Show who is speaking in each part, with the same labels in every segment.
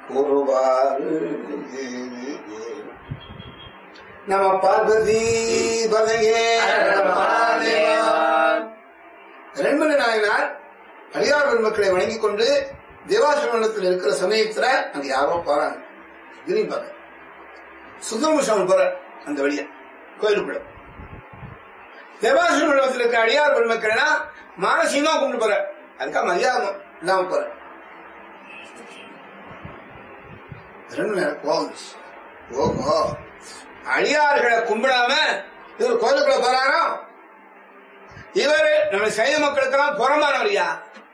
Speaker 1: கூறுவார் நம பார்வதி பதையே ரெண்மணி நாயனார் அடியார் பெருமக்களை வணங்கிக் கொண்டு தேவாசிரமத்தில் இருக்கிற சமயத்துல அங்க யாரோ போறாங்க கிரீன் பார்க்க சுந்தரமுசாமி போற அந்த வழிய கோயிலுக்குள்ள தேவாசிரமத்தில் இருக்கிற அடியார் பெருமக்கள்னா மானசீகமா கொண்டு போற அதுக்காக மரியாதை இல்லாம போற ரெண்டு நேரம் கோவம் வந்துச்சு. ஓஹோ அடியார்களை கும்பிடாம இவர் கோயிலுக்குள்ள போறாரோ இவர் நம்ம சைவ மக்களுக்கெல்லாம் புறமானவரியா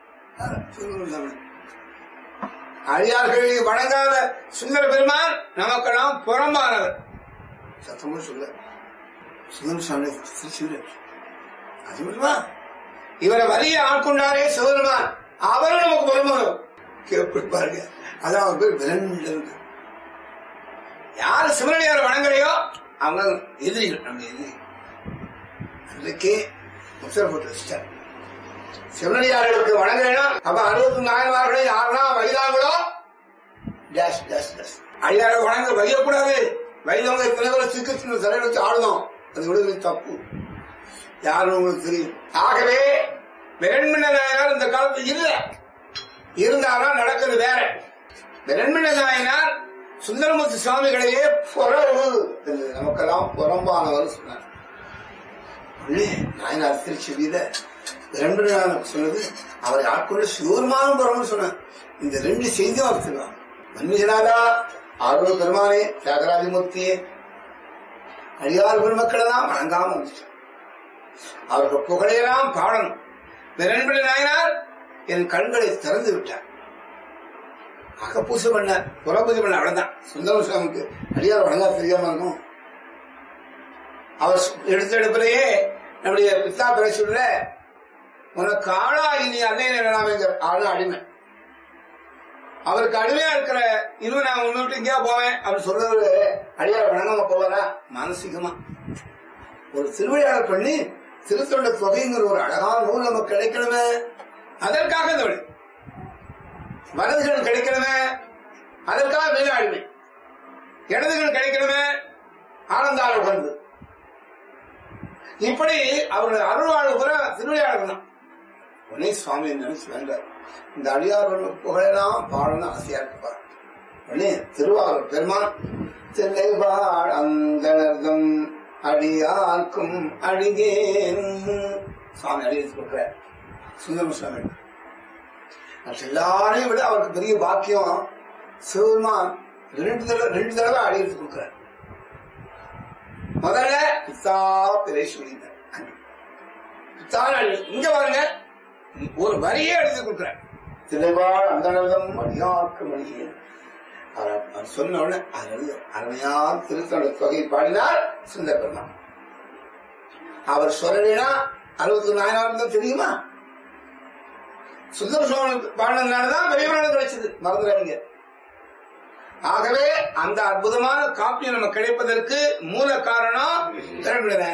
Speaker 1: அடியார்களை வணங்காத சுந்தர பெருமான் நமக்கெல்லாம் புறம்பானவர் சத்தமும் சொல்ல சுந்தர சுவாமி திருச்சியில் அது மட்டுமா இவரை வலிய ஆட்கொண்டாரே சிவபெருமான் அவரும் நமக்கு புறமானவர் கேட்பு பாருங்க அதான் அவர் பேர் விரண்டு யாரு சிவனடியார் வணங்குறையோ அவங்க எதிரிகள் நம்ம எதிரி அதுக்கே முத்திர போட்டு வச்சிட்டார் சிவனடியார்களுக்கு வணங்குறேன்னா அப்ப அறுபத்தி நாயன்மார்களை யாரெல்லாம் வயதாங்களோ டேஷ் டேஷ் டேஷ் அடியாரை வணங்க வையக்கூடாது வைதவங்க எத்தனை பேர் சிக்கு சின்ன தலையில வச்சு ஆடுதோம் அது விடுதலை தப்பு யாருன்னு உங்களுக்கு தெரியும் ஆகவே வெண்மண நாயனார் இந்த காலத்துல இல்ல இருந்தாலும் நடக்கிறது வேற வெண்மண நாயனார் சுந்தரமூர்த்தி சுவாமிகளையே புறவு என்று நமக்கெல்லாம் புறம்பானவர் சொன்னார் உள்ளே நாயனார் திருச்செவியில ரெண்டு நாள் சொன்னது அவரை ஆட்கொண்டு சிவருமானம் புறம்னு சொன்னார் இந்த ரெண்டு செய்தியும் அவர் சொல்லுவாங்க மன்மிகநாதா ஆர்வ பெருமானே தியாகராஜமூர்த்தியே அடியார் பெருமக்களை தான் வணங்காம வந்துச்சு அவர்கள் புகழையெல்லாம் பாடணும் இரண்டு நாயனார் என் கண்களை திறந்து விட்டார் அகப்பூசை பண்ணார் புறப்பூஜை பண்ண அவ்வளவுதான் சுந்தர சுவாமிக்கு அடியார் வணங்கா தெரியாம இருக்கும் அவர் எடுத்த எடுப்பிலேயே நம்முடைய பித்தா பிரசுல உனக்கு ஆளா இனி அன்னை நிலைமைங்கிற ஆளு அடிமை அவருக்கு அடிமையா இருக்கிற இன்னும் நான் ஒண்ணு விட்டு எங்கேயா போவேன் அப்படின்னு சொல்றது அடியார் வணங்காம போவாரா மானசீகமா ஒரு திருவிழாவை பண்ணி திருத்தொண்ட தொகைங்கிற ஒரு அழகான நூல் நமக்கு கிடைக்கணுமே அதற்காக இந்த வழி வலதுகள் கிடைக்கணுமே அதற்காக மிக அடிமை இடதுகள் கிடைக்கணுமே ஆனந்தாள் உகந்து இப்படி அவருடைய அருள்வாழ்வு கூட திருவிளையாடல் தான் உடனே சுவாமி நினைச்சு வேண்டார் இந்த அடியார் புகழெல்லாம் பாடணும் ஆசையா இருப்பார் உடனே திருவாரூர் பெருமான் தில்லைவாழ் அங்கனர்தம் அடியார்க்கும் அடிகேனும் சுவாமி அடியெடுத்து கொடுக்கிறார் சுந்தரம் சுவாமி மற்ற எல்லாரையும் விட அவருக்கு பெரிய பாக்கியம் சிவபெருமான் ரெண்டு தடவை ரெண்டு தடவை அடியெடுத்து கொடுக்கிறார் முதல்ல பித்தா பிறை சொல்லினார் பித்தான் அடி- இங்க பாருங்க ஒரு வரியே எழுதி கொடுக்கிறார் திரைவாழ் அந்தனதம் அடியார்க்கு மணியே அவர் அவர் சொன்ன உடனே அதில் அருமையார் திருத்தொண்ட தொகை பாடினார் சுந்தர பெருமான் அவர் சொல்லலைன்னா அறுபத்தி நாயனார் தான் தெரியுமா சுந்தர சுவாமி பாடினதுனாலதான் பெரியவர்களுக்கு கிடைச்சது மறந்துடாதீங்க ஆகவே அந்த அற்புதமான காப்பியம் நமக்கு கிடைப்பதற்கு மூல காரணம் திறமையான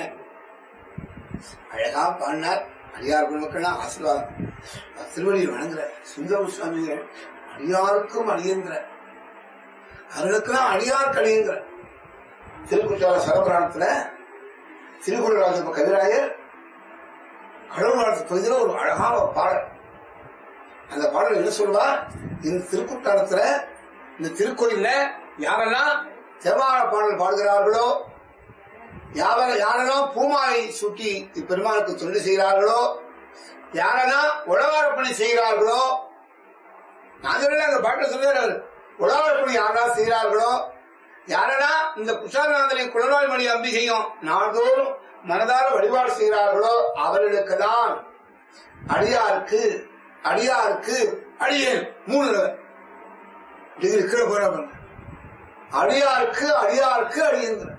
Speaker 1: அழகா பாடினார் அடியார் பெருமக்கள்லாம் ஆசீர்வாதம் திருவள்ளியில் வணங்குற சுந்தர சுவாமிகள் அடியாருக்கும் அழியங்கிற அவர்களுக்கெல்லாம் அடியார் கழியுங்கிற திருக்குற்றால சரபுராணத்துல திருக்குறளாஜ கவிராயர் கடவுள் வாழ்த்து பகுதியில் ஒரு அழகான ஒரு பாடல் அந்த பாடல் என்ன சொல்வார் இந்த திருக்குற்றாலத்துல இந்த திருக்கோயில்ல யாரெல்லாம் தேவார பாடல் பாடுகிறார்களோ யாவர யாரெல்லாம் பூமாலை சுட்டி இப்பெருமானுக்கு தொண்டு செய்கிறார்களோ யாரெல்லாம் உழவாரப்பணி செய்கிறார்களோ நான் சொல்லல அந்த பாட்டை சொல்லுகிறார் உழவாரப்பணி யாரெல்லாம் செய்கிறார்களோ யாரெல்லாம் இந்த குஷாநாதனை குளவாய் மணி அம்பிகையும் நாள்தோறும் மனதார வழிபாடு செய்கிறார்களோ அவர்களுக்கு தான் அடியாருக்கு அடியாருக்கு அடியேன் மூணு தடவை. டிகிரி கீழே போற பாருங்க. அடியாருக்கு அடியாருக்கு அடியுங்கிற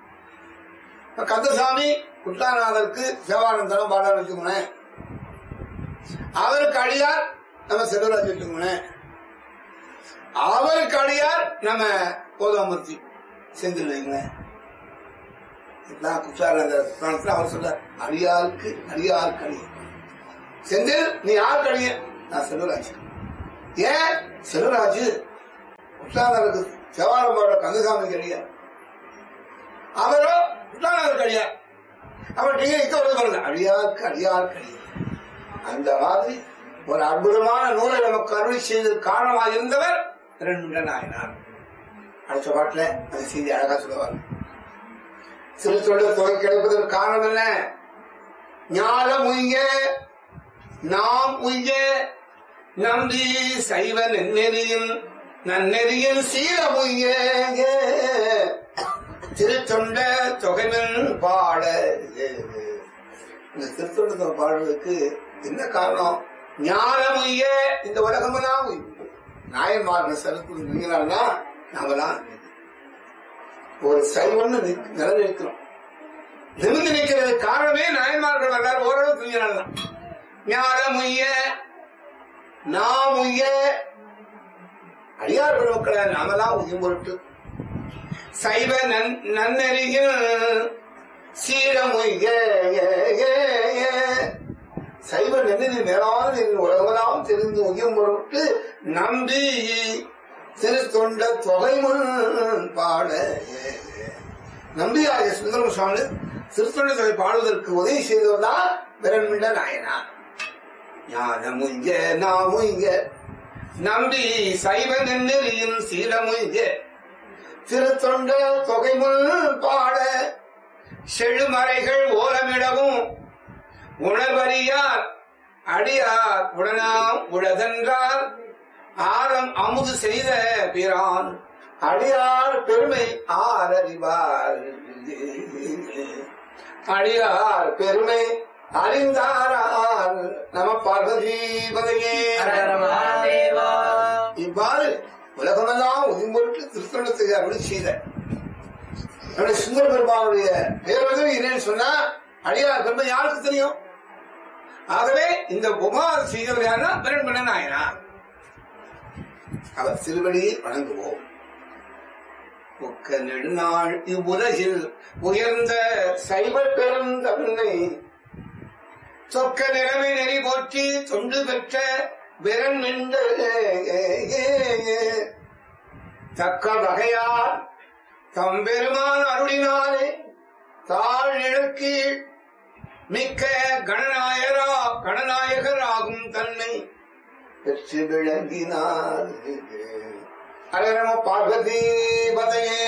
Speaker 1: இப்ப கந்தசாமி குட்டாநாதருக்கு சேவானந்தனம் பாட வச்சுக்கோனேன் அவருக்கு அடியார் நம்ம செல்வராஜ் வச்சுக்கோனேன் அவருக்கு அடியார் நம்ம கோதாமூர்த்தி செந்தில் வைங்களேன் இதுதான் குற்றால புராணத்துல அவர் சொல்றார் அடியாருக்கு அடியாருக்கு அடியார் செந்தில் நீ யாருக்கு அடிய நான் செல்வராஜ் ஏன் செல்வராஜ் குற்றாலருக்கு தேவாரம் பாடுற கந்தசாமி கிடையாது அவரோ குற்றாலருக்கு கிடையாது அவர் நீங்க இக்க வருது பாருங்க அடியாருக்கு அடியாருக்கு அடியார் அந்த மாதிரி ஒரு அற்புதமான நூலை நமக்கு அருளி செய்து காரணமாக இருந்தவர் இரண்டு நாயனார் அடுத்த பாட்டுல அந்த செய்தி அழகா சொல்லுவார் சிறு தொழில் தொகை கிடைப்பதற்கு காரணம் என்ன ஞானம் உய்ய நாம் உய்ய நம்பி சைவ நெறியில் நன்னெறியில் சீரம் உய்ய திருத்தொண்ட தொகைவன் பாட இந்த திருத்தொண்ட தொகை பாடுவதற்கு என்ன காரணம் ஞானம் உய்ய இந்த உலகமெல்லாம் உய்யும் நாயன்மார்கள் சரத்து நீங்களான்னா நாமெல்லாம் ஒரு சைவம்னு நிக்க- நிலைநிற்கிறோம் நிமிர்ந்து நிற்கிறது காரணமே நாயன்மார்கள் வரலாறு ஓரளவு துணியினால்தான் ஞானம் உய்ய நாம் உய்ய அடியார் பெருமக்களை நாமெல்லாம் உயிர் பொருட்டு சைவ நன் நன்னறியில் சீரம் உய்ய சைவ நன்னறி மேலான உலகமெல்லாம் தெரிந்து உயிர் பொருட்டு நம்பி திரு தொண்ட தொகை முன் பாட நம்பியாரிய சுந்தரம் சுவாமி திருத்தொண்ட தொகை பாடுவதற்கு உதவி செய்தவர்தான் விரண்மிண்ட நாயனார் ஞானமுங்க நாமுங்க நம்பி சைவ நெறியும் சீலமுங்க திருத்தொண்ட தொகை முன் பாட செழுமறைகள் ஓலமிடவும் உணர்வறியார் அடியார் உடனாம் உளதென்றால் ஆரம் அமுது செய்த பிரான் அடியார் பெருமை ஆரறிவார் அடியார் பெருமை அறிந்தாரார் நம பார்வதீபதையே இவ்வாறு உலகமெல்லாம் உயிர்பொருட்டு திருத்தொண்டத்தை அருளி செய்த நம்முடைய சுந்தர பெருமானுடைய பேருதவி என்னன்னு சொன்னா அடியார் பெருமை யாருக்கு தெரியும் ஆகவே இந்த உபகாரம் செய்தவர் யாருன்னா பிரண்மண நாயனா அவர் திருவடியை வணங்குவோம் ஒக்க நெடுநாள் இவ்வுலகில் உயர்ந்த சைவ பெருந்தன்னை சொக்க நிலைமை நெறி போற்றி தொண்டு பெற்ற விரன் நின்று தக்க வகையார் தம்பெருமான் அருளினாலே தாழ் நிழற்கீழ் மிக்க கணநாயரா கணநாயகர் ஆகும் தன்னை பெற்று விளங்கினார் அழகம பார்வதி பதையே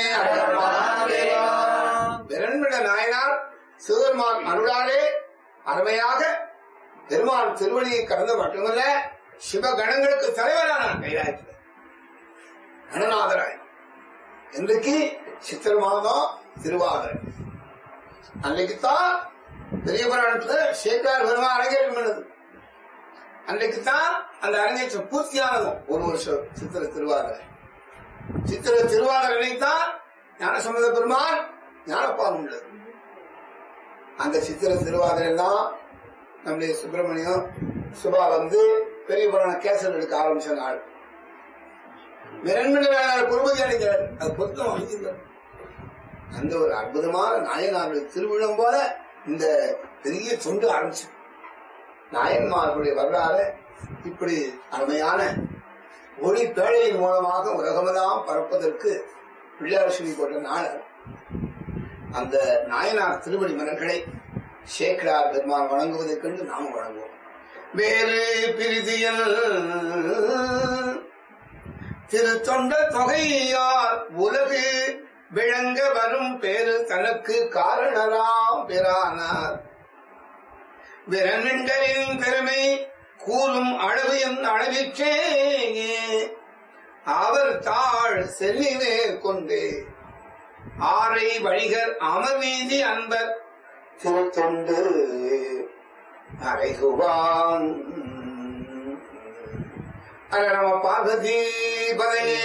Speaker 1: விரண்மிட நாயனார் சிவபெருமான் அருளாலே அருமையாக பெருமான் திருவடியை கடந்து மட்டுமல்ல சிவகணங்களுக்கு தலைவரானார் கைலாயத்தில் கணநாதராய் இன்றைக்கு சித்திர மாதம் திருவாதிரை அன்றைக்குத்தான் பெரிய புராணத்துல சேக்கார் பெருமா அரங்கேற்றம் பண்ணது அன்றைக்குத்தான் அந்த அரங்கேற்றம் பூர்த்தியானதும் ஒரு வருஷம் சித்திர திருவாதிரை சித்திர திருவாதிரை தான் ஞானசம்பந்த பெருமான் ஞானப்பால் உள்ளது அந்த சித்திர திருவாதிரை தான் நம்முடைய சுப்பிரமணியம் சுபா வந்து பெரிய புராண கேசல் எடுக்க ஆரம்பிச்ச நாள் இரண்டு குருபதி அடைகிறார் அது பொருத்தம் அமைச்சிருந்தார் அந்த ஒரு அற்புதமான நாயனாருடைய திருவிழம் போல இந்த பெரிய தொண்டு ஆரம்பிச்சு நாயன்மார்களுடைய வரலாறு இப்படி அருமையான ஒளி பேழையின் மூலமாக உலகமெல்லாம் பரப்பதற்கு பிள்ளையாரசுனி போட்ட நாள் அந்த நாயனார் திருவடி மலர்களை சேக்கடார் பெருமான் வணங்குவதைக் கண்டு நாம் வணங்குவோம் வேறு பிரிதியல் திருத்தொண்ட தொகையார் உலகு விளங்க வரும் பேரு தனக்கு காரணராம் பிரானார் விரமிண்டரின் பெருமை கூறும் அளவு என் அளவிற்றே அவர் தாழ் செல்லினே கொண்டு ஆரை வழிகர் அமர்வீதி அன்பர் திருத்தொண்டு அரைகுவான் அர நம பார்வதி பதையே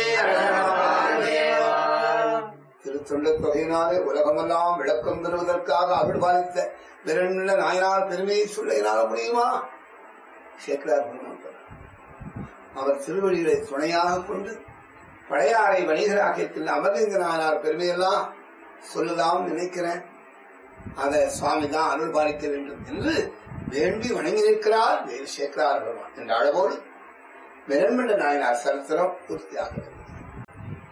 Speaker 1: திருத்தொண்ட தொகையினாலே உலகமெல்லாம் விளக்கம் பெறுவதற்காக அருள் பாலித்த விரண்ட நாயனார் பெருமையை சொல்ல என்னால முடியுமா சேக்கரார் பெருமான் சொல்றார். அவர் திருவடிகளை துணையாக கொண்டு பழையாறை வணிகராக்கியத்தில் அமர்ந்த நாயனார் பெருமையெல்லாம் சொல்லலாம் நினைக்கிறேன் அதை சுவாமி தான் அருள் பாலிக்க வேண்டும் என்று வேண்டி வணங்கி நிற்கிறார் வேறு சேக்கரார் பெருமான் என்ற அளவோடு விரண்மண்ட நாயனார் சரித்திரம் பூர்த்தியாகிறது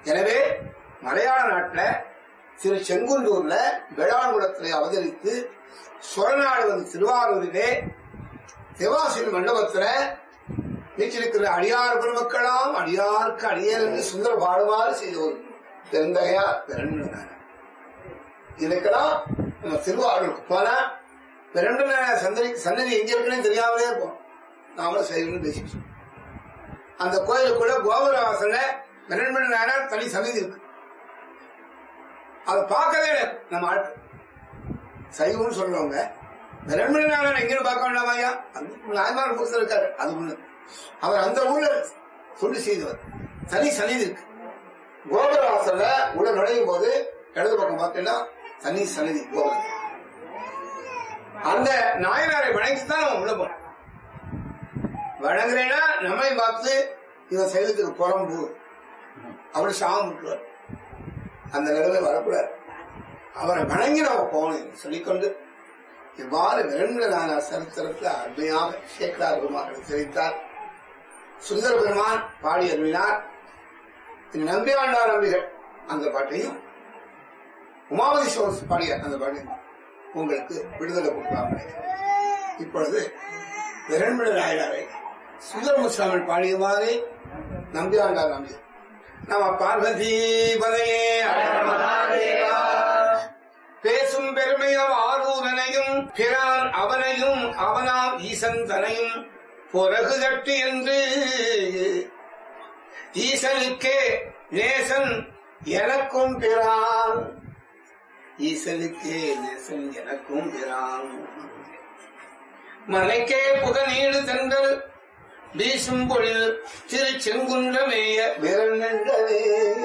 Speaker 1: எனவே மலையாள நாட்டுல திரு செங்குன்றூர்ல வேளாண்குளத்திலே அவதரித்து சுரநாடு வந்து திருவாரூரிலே தேவாசிரி மண்டபத்துல வீட்டிருக்கிற அடியார் பெருமக்களாம் அடியாருக்கு அடியர் என்று சுந்தர பாடுமாறு செய்த ஒரு பெருந்தகையார் பிறந்தார் இதுக்கெல்லாம் நம்ம திருவாரூருக்கு போனா பிறந்த சந்ததி சன்னதி எங்க இருக்குன்னு தெரியாமலே இருப்போம் நாமளும் செய்யணும்னு பேசிட்டு அந்த கோயிலுக்குள்ள கோபுர வாசல்ல மிரண்மணி நாயனார் தனி சன்னதி இருக்கு அதை பார்க்கவே இல்லை நம்ம ஆட்கள் சைவம்னு சொல்றவங்க மிரண்மணி நாயனார் எங்கன்னு பார்க்க வேண்டாமா ஐயா அந்த நாயமார் புத்தர் இருக்காரு அது ஒண்ணு அவர் அந்த ஊர்ல தொண்டு செய்தவர் தனி சன்னதி இருக்கு கோபுர வாசல்ல உள்ள நுழையும் போது இடது பக்கம் பார்த்தீங்கன்னா தனி சன்னதி கோபுரம் அந்த நாயனாரை வணங்கித்தான் நம்ம உள்ள போறோம் வணங்குறேன்னா நம்மை பார்த்து இவன் சைலத்துக்கு புறம்பு அப்படி சாமம் விட்டுருவார் அந்த நிலைமை வரக்கூடாது அவரை வணங்கி நம்ம போகணும் சொல்லிக்கொண்டு இவ்வாறு விரண்மலான சரித்திரத்தில் அருமையாக சேக்கரார் பெருமாள் தெரிவித்தார் சுந்தர பெருமான் பாடி அருவினார் திரு நம்பியாண்டார் நம்பிகள் அந்த பாட்டையும் உமாவதி சோர்ஸ் பாடிய அந்த பாட்டையும் உங்களுக்கு விடுதலை கொடுக்கலாம் இப்பொழுது விரண்மல நாயனாரை சுந்தரமுசாமி பாடியவாறு நம்பியாண்டார் நம்பி நம பார்வதி பதையே பேசும் பெருமையம் ஆரூரனையும் பிரான் அவனையும் அவனாம் ஈசன் தனையும் பொறகு கட்டு என்று ஈசனுக்கே நேசன் எனக்கும் பிரான் ஈசனுக்கே நேசன் எனக்கும் பிரான் மனைக்கே புகநீடு தந்தல் வீசும் பொழில் திரு செங்குன்றமேய விரண்டவே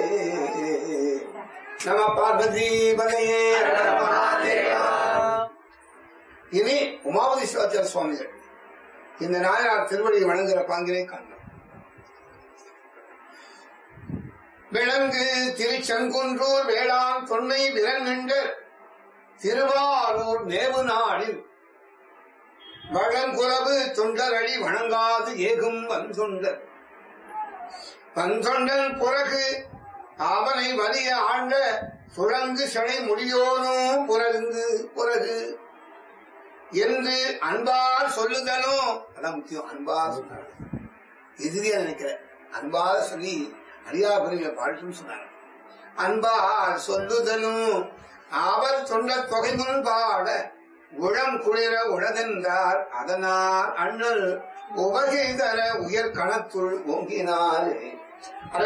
Speaker 1: நம பார்வதி பதையே இனி உமாவதி சிவாச்சார சுவாமிகள் இந்த நாயனார் திருவடியை வணங்குகிற பாங்கினை காணலாம் விலங்கு திருச்செங்குன்றூர் வேளாண் தொன்மை விலங்கண்டர் திருவாரூர் நேவு நாடில் வழங்குறவு தொண்டரடி வணங்காது ஏகும் வந்தொண்டர் வந்தொண்டன் புறகு அவனை வலிய ஆண்ட சுழங்கு சடை முடியோனும் புறகு புறகு என்று அன்பால் சொல்லுதனோ அதான் முக்கியம் அன்பால் சொன்னாங்க எதிரியா நினைக்கிறேன் அன்பால் சொல்லி அடியா பெருமையை பாட்டுன்னு சொன்னாங்க அன்பால் சொல்லுதனும் அவர் சொன்ன தொகை முன் பாட உளம் குளிர உளதென்றார் அதனால் அண்ணல் உபகை தர உயர் கணத்துள் ஓங்கினாரே